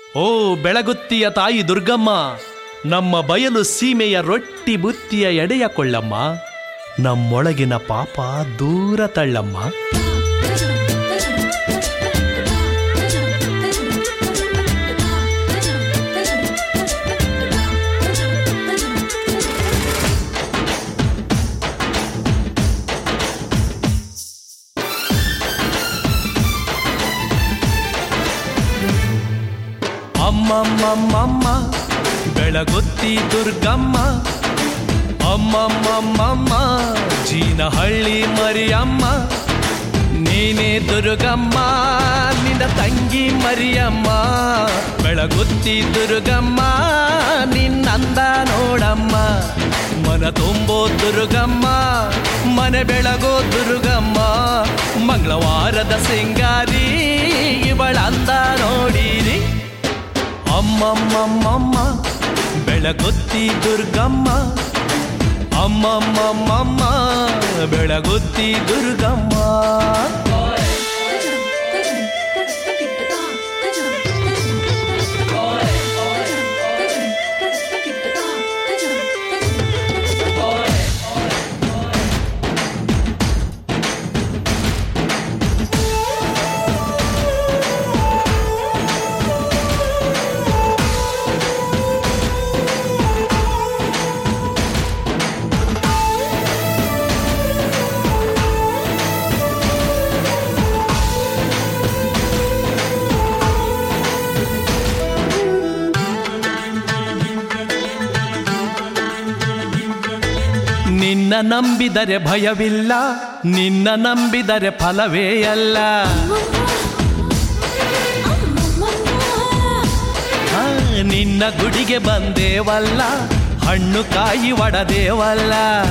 ಓ ಬೆಳಗುತ್ತಿಯ ತಾಯಿ ದುರ್ಗಮ್ಮ ನಮ್ಮ ಬಯಲು ಸೀಮೆಯ ರೊಟ್ಟಿ ಬುತ್ತಿಯ ಎಡೆಯ ಕೊಳ್ಳಮ್ಮ ನಮ್ಮೊಳಗಿನ ಪಾಪ ದೂರ ತಳ್ಳಮ್ಮ ಅಮ್ಮಮ್ಮಮ್ಮಮ್ಮ ಬೆಳಗುತ್ತಿ ದುರ್ಗಮ್ಮ ಅಮ್ಮಮ್ಮಮ್ಮಮ್ಮ ಜೀನಹಳ್ಳಿ ಮರಿಯಮ್ಮ ನೀನೇ ದುರ್ಗಮ್ಮ ನಿನ್ನ ತಂಗಿ ಮರಿಯಮ್ಮ ಬೆಳಗುತ್ತಿ ದುರ್ಗಮ್ಮ ನಿನ್ನಂದ ನೋಡಮ್ಮ ಮನ ತುಂಬೋ ದುರ್ಗಮ್ಮ ಮನೆ ಬೆಳಗೋ ದುರ್ಗಮ್ಮ ಮಂಗಳವಾರದ ಸಿಂಗಾರಿ ಇವಳಂದ ನೋಡಿರಿ ಅಮ್ಮಮ್ಮಮ್ಮಮ್ಮ ಬೆಳಗುತ್ತಿ ದುರ್ಗಮ್ಮ ಅಮ್ಮಮ್ಮಮ್ಮಮ್ಮ ಬೆಳಗುತ್ತಿ ದುರ್ಗಮ್ಮ ನಿನ್ನ ನಂಬಿದರೆ ಭಯವಿಲ್ಲ ನಿನ್ನ ನಂಬಿದರೆ ಫಲವೇ ಅಲ್ಲ ಆ, ನಿನ್ನ ಗುಡಿಗೆ ಬಂದೇವಲ್ಲ ಹಣ್ಣು ಕಾಯಿ ಒಡದೇವಲ್ಲ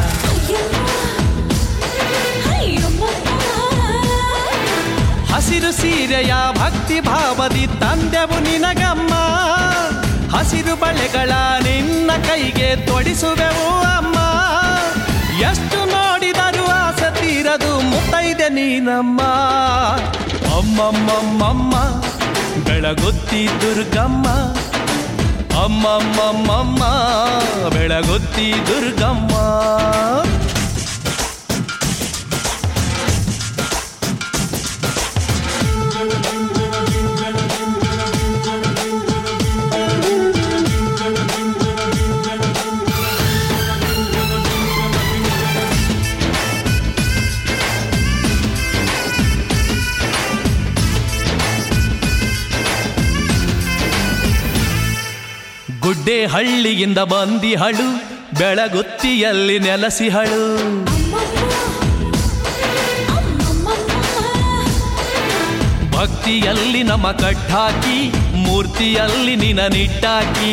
ಹಸಿರು ಸೀರೆಯ ಭಕ್ತಿ ಭಾವದಿ ತಂದೆವು ನಿನಗಮ್ಮ ಹಸಿರು ಬಳೆಗಳ ನಿನ್ನ ಕೈಗೆ ತೊಡಿಸುವೆವು ಅಮ್ಮ ಎಷ್ಟು ನೋಡಿದರೂ ಆಸೆ ತೀರದು ಮುತ್ತೈದೆ ನೀನಮ್ಮ ಅಮ್ಮಮ್ಮಮ್ಮಮ್ಮ ಬೆಳಗುತ್ತಿ ದುರ್ಗಮ್ಮ ಅಮ್ಮಮ್ಮಮ್ಮಮ್ಮ ಬೆಳಗುತ್ತಿ ದುರ್ಗಮ್ಮ ಗುಡ್ಡೆ ಹಳ್ಳಿಯಿಂದ ಬಂದಿಹಳು ಬೆಳಗುತ್ತಿಯಲ್ಲಿ ನೆಲಸಿಹಳು ಭಕ್ತಿಯಲ್ಲಿ ನಮ್ಮ ಕಟ್ಟಾಕಿ ಮೂರ್ತಿಯಲ್ಲಿ ನಿನ ನಿಟ್ಟಾಕಿ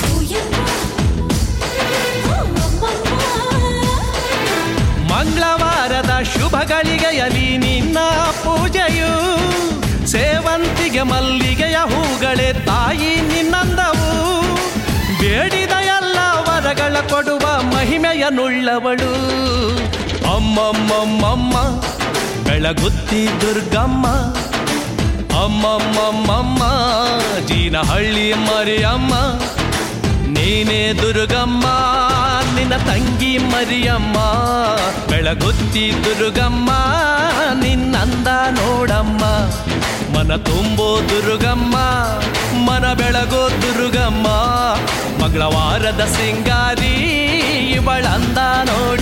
ಮಂಗಳವಾರದ ಶುಭ ಗಳಿಗೆಯಲಿ ನಿನ್ನ ಪೂಜೆಯು ಸೇವಂತಿಗೆ ಮಲ್ಲಿಗೆಯ ಹೂಗಳೇ ತಾಯಿ ನಿನ್ನಂದವು ಬೇಡಿದ ಎಲ್ಲ ವರಗಳ ಕೊಡುವ ಮಹಿಮೆಯ ನುಳ್ಳವಳು ಅಮ್ಮಮ್ಮಮ್ಮಮ್ಮ ಬೆಳಗುತ್ತಿ ದುರ್ಗಮ್ಮ ಅಮ್ಮಮ್ಮಮ್ಮಮ್ಮ ಜೀನಹಳ್ಳಿ ಮರಿಯಮ್ಮ ನೀನೇ ದುರ್ಗಮ್ಮ ನಿನ್ನ ತಂಗಿ ಮರಿಯಮ್ಮ ಬೆಳಗುತ್ತಿ ದುರ್ಗಮ್ಮ ನಿನ್ನಂದ ನೋಡಮ್ಮ ಮನ ತುಂಬೋ ದುರ್ಗಮ್ಮ ಮನ ಬೆಳಗೋ ದುರ್ಗಮ್ಮ ಮಂಗಳವಾರದ ಸಿಂಗಾರಿ ಇವಳಂದ ನೋಡಿ